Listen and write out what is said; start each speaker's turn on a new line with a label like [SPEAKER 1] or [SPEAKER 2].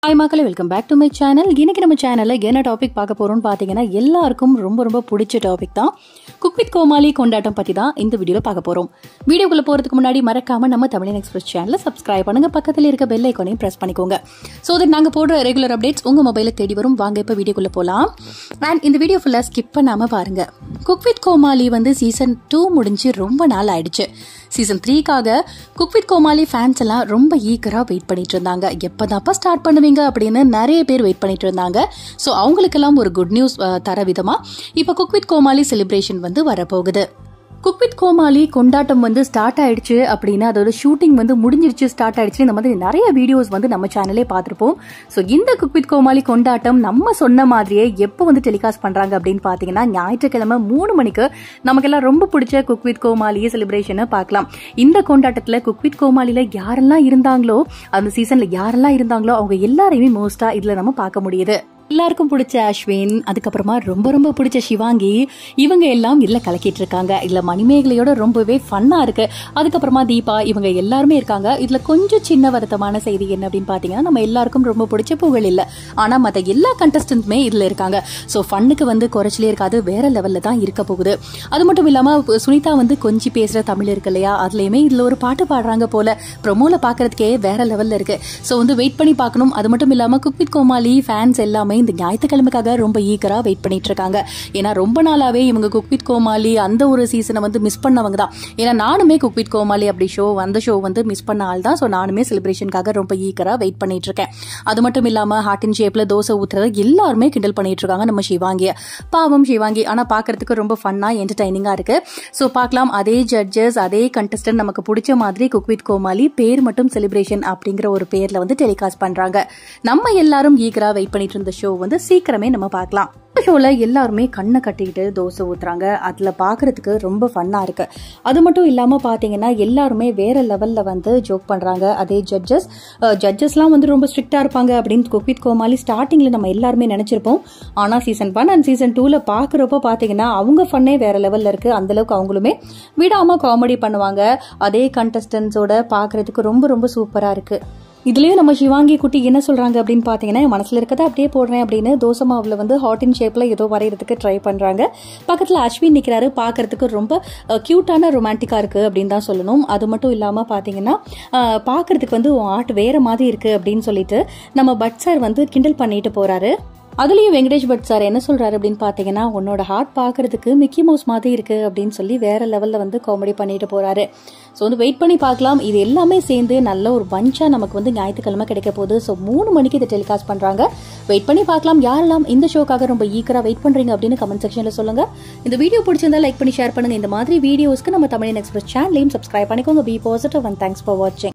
[SPEAKER 1] hi மக்களே welcome back to my channel இன்னைக்கு நம்ம சேனலில் என்ன டாபிக் பார்க்க போறோம்னு பார்த்தீங்கன்னா எல்லாருக்கும் ரொம்ப ரொம்ப பிடிச்ச டாபிக் தான் குக் வித் கோமாளி கொண்டாட்டம் பற்றி தான் இந்த வீடியோவில் பார்க்க போகிறோம் வீடியோக்குள்ளே போகிறதுக்கு முன்னாடி மறக்காம நம்ம தமிழன் எக்ஸ்பிரஸ் சேனலை சப்ஸ்கிரைப் பண்ணுங்க பக்கத்தில் இருக்க பெல் ஐக்கானையும் ப்ரெஸ் பண்ணிக்கோங்க ஸோ தட் நாங்கள் போடுற ரெகுலர் அப்டேட்ஸ் உங்கள் மொபைலில் தேடி வரும் வாங்க இப்போ வீடியோக்குள்ளே போகலாம் அண்ட் இந்த வீடியோ ஃபுல்லாக ஸ்கிப் பண்ணாமல் பாருங்க குக் வித் கோமாளி வந்து சீசன் டூ முடிஞ்சு ரொம்ப நாள் ஆயிடுச்சு சீசன் த்ரீக்காக குக் வித் கோமாளி ஃபேன்ஸ் எல்லாம் ரொம்ப ஈக்கரா வெயிட் பண்ணிட்டு இருந்தாங்க எப்பதாப்பா ஸ்டார்ட் பண்ணுவீங்க அப்படின்னு நிறைய பேர் வெயிட் பண்ணிட்டு இருந்தாங்க ஸோ அவங்களுக்கெல்லாம் ஒரு குட் நியூஸ் தர விதமா இப்போ குக் வித் கோமாளி செலிப்ரேஷன் வந்து வரப்போகுது குக் வித் கோமாளி கொண்டாட்டம் வந்து ஸ்டார்ட் ஆயிடுச்சு அப்படின்னா அதோட ஷூட்டிங் வந்து முடிஞ்சிருச்சு ஸ்டார்ட் ஆயிடுச்சு இந்த மாதிரி நிறைய வீடியோஸ் வந்து நம்ம சேனலே பார்த்துருப்போம் ஸோ இந்த குக் வித் கோமாளி கொண்டாட்டம் நம்ம சொன்ன மாதிரியே எப்போ வந்து டெலிகாஸ்ட் பண்றாங்க அப்படின்னு பார்த்தீங்கன்னா ஞாயிற்றுக்கிழமை மூணு மணிக்கு நமக்கெல்லாம் ரொம்ப பிடிச்ச குக் வித் கோமாளி செலிப்ரேஷனை பார்க்கலாம் இந்த கொண்டாட்டத்தில் குக் வித் கோமாளியில் யாரெல்லாம் இருந்தாங்களோ அந்த சீசனில் யாரெல்லாம் இருந்தாங்களோ அவங்க எல்லாரையுமே மோஸ்டா இதில் நம்ம பார்க்க முடியுது எல்லாருக்கும் பிடிச்ச அஸ்வின் அதுக்கப்புறமா ரொம்ப ரொம்ப பிடிச்ச சிவாங்கி இவங்க எல்லாம் இதுல கலக்கிட்டு இருக்காங்க இதுல மணிமேகலையோட ரொம்பவே ஃபன்னா இருக்கு அதுக்கப்புறமா தீபா இவங்க எல்லாருமே இருக்காங்க இதுல கொஞ்சம் சின்ன வருத்தமான செய்தி என்ன அப்படின்னு பாத்தீங்கன்னா நம்ம எல்லாருக்கும் ரொம்ப பிடிச்ச புகழ் இல்ல ஆனா மத்த எல்லா கண்டஸ்டன்ட்மே இதுல இருக்காங்க சோ ஃபன்னுக்கு வந்து குறைச்சலே இருக்காது வேற லெவல்ல தான் இருக்க போகுது அது மட்டும் இல்லாம சுனிதா வந்து கொஞ்சி பேசுற தமிழ் இருக்கு இல்லையா அதுலயுமே இதுல ஒரு பாட்டு பாடுறாங்க போல ப்ரொமோல பாக்குறதுக்கே வேற லெவல்ல இருக்கு சோ வந்து வெயிட் பண்ணி பார்க்கணும் அது மட்டும் இல்லாம குக் வித் கோமாளி ஃபேன்ஸ் எல்லாமே இந்த ஞாயிற்றுக்கிழமைக்காக ரொம்ப ஈகரா வெயிட் பண்ணிட்டு இருக்காங்க ஏன்னா ரொம்ப நாளாவே இவங்க குக் வித் கோமாளி அந்த ஒரு சீசனை வந்து மிஸ் பண்ணவங்க தான் ஏன்னா நானுமே குக் வித் கோமாளி அப்படி ஷோ அந்த ஷோ வந்து மிஸ் பண்ண ஆள் தான் ஸோ நானுமே செலிப்ரேஷனுக்காக ரொம்ப ஈகரா வெயிட் பண்ணிட்டு இருக்கேன் அது மட்டும் இல்லாம ஹார்ட் இன் ஷேப்ல தோசை ஊத்துறத எல்லாருமே கிண்டல் பண்ணிட்டு இருக்காங்க நம்ம சிவாங்கிய பாவம் சிவாங்கி ஆனா பாக்குறதுக்கு ரொம்ப ஃபன்னா என்டர்டைனிங்கா இருக்கு ஸோ பார்க்கலாம் அதே ஜட்ஜஸ் அதே கண்டஸ்டன்ட் நமக்கு பிடிச்ச மாதிரி குக் வித் கோமாளி பேர் மட்டும் செலிப்ரேஷன் அப்படிங்கிற ஒரு பேர்ல வந்து டெலிகாஸ்ட் பண்றாங்க நம்ம எல்லாரும் ஈகரா வெயிட் பண்ணிட்டு இருந்த ஷோ வந்து சீக்கிரமே நம்ம பார்க்கலாம் ஷோல எல்லாருமே கண்ணை கட்டிக்கிட்டு தோசை ஊத்துறாங்க அதுல பாக்குறதுக்கு ரொம்ப ஃபன்னா இருக்கு அது மட்டும் இல்லாம பாத்தீங்கன்னா எல்லாருமே வேற லெவல்ல வந்து ஜோக் பண்றாங்க அதே ஜட்ஜஸ் ஜட்ஜஸ்லாம் வந்து ரொம்ப ஸ்ட்ரிக்டா இருப்பாங்க அப்படின்னு குக்வித் கோமாளி ஸ்டார்டிங்ல நம்ம எல்லாருமே நினைச்சிருப்போம் ஆனா சீசன் ஒன் அண்ட் சீசன் டூல பாக்குறப்போ பாத்தீங்கன்னா அவங்க ஃபன்னே வேற லெவல்ல இருக்கு அந்த அளவுக்கு அவங்களுமே விடாம காமெடி பண்ணுவாங்க அதே கண்டஸ்டன்ஸோட பாக்குறதுக்கு ரொம்ப ரொம்ப சூப்பரா இருக்கு இதுலயும் நம்ம சிவாங்கி குட்டி என்ன சொல்றாங்க அப்படின்னு பாத்தீங்கன்னா என் மனசுல இருக்கதை அப்படியே போடுறேன் அப்படின்னு தோசை மாவுல வந்து ஹாட் இன் ஷேப்ல ஏதோ வரைகிறதுக்கு ட்ரை பண்றாங்க பக்கத்துல அஸ்வின் நிக்கிறாரு பாக்குறதுக்கு ரொம்ப கியூட்டான ரொமான்டிக்கா இருக்கு அப்படின்னு தான் சொல்லணும் அது மட்டும் இல்லாம பாத்தீங்கன்னா பாக்குறதுக்கு வந்து ஆர்ட் வேற மாதிரி இருக்கு அப்படின்னு சொல்லிட்டு நம்ம பட் சார் வந்து கிண்டல் பண்ணிட்டு போறாரு அதுலயும் வெங்கடேஷ் பட் சார் என்ன சொல்றாரு அப்படின்னு பாத்தீங்கன்னா உன்னோட ஹார்ட் பாக்குறதுக்கு மிக்கி மவுஸ் மாதிரி இருக்கு அப்படின்னு சொல்லி வேற லெவல்ல வந்து காமெடி பண்ணிட்டு போறாரு ஸோ வந்து வெயிட் பண்ணி பார்க்கலாம் இது எல்லாமே சேர்ந்து நல்ல ஒரு பஞ்சா நமக்கு வந்து ஞாயிற்றுக்கிழமை கிடைக்க போகுது ஸோ மூணு மணிக்கு இதை டெலிகாஸ்ட் பண்றாங்க வெயிட் பண்ணி பார்க்கலாம் யாரெல்லாம் இந்த ஷோக்காக ரொம்ப ஈக்கரா வெயிட் பண்றீங்க அப்படின்னு கமெண்ட் செக்ஷன்ல சொல்லுங்க இந்த வீடியோ பிடிச்சிருந்தா லைக் பண்ணி ஷேர் பண்ணுங்க இந்த மாதிரி வீடியோஸ்க்கு நம்ம தமிழ் எக்ஸ்பிரஸ் சேனலையும் சப்ஸ்கிரைப் பண்ணிக்கோங்க be positive and thanks for வாட்சிங்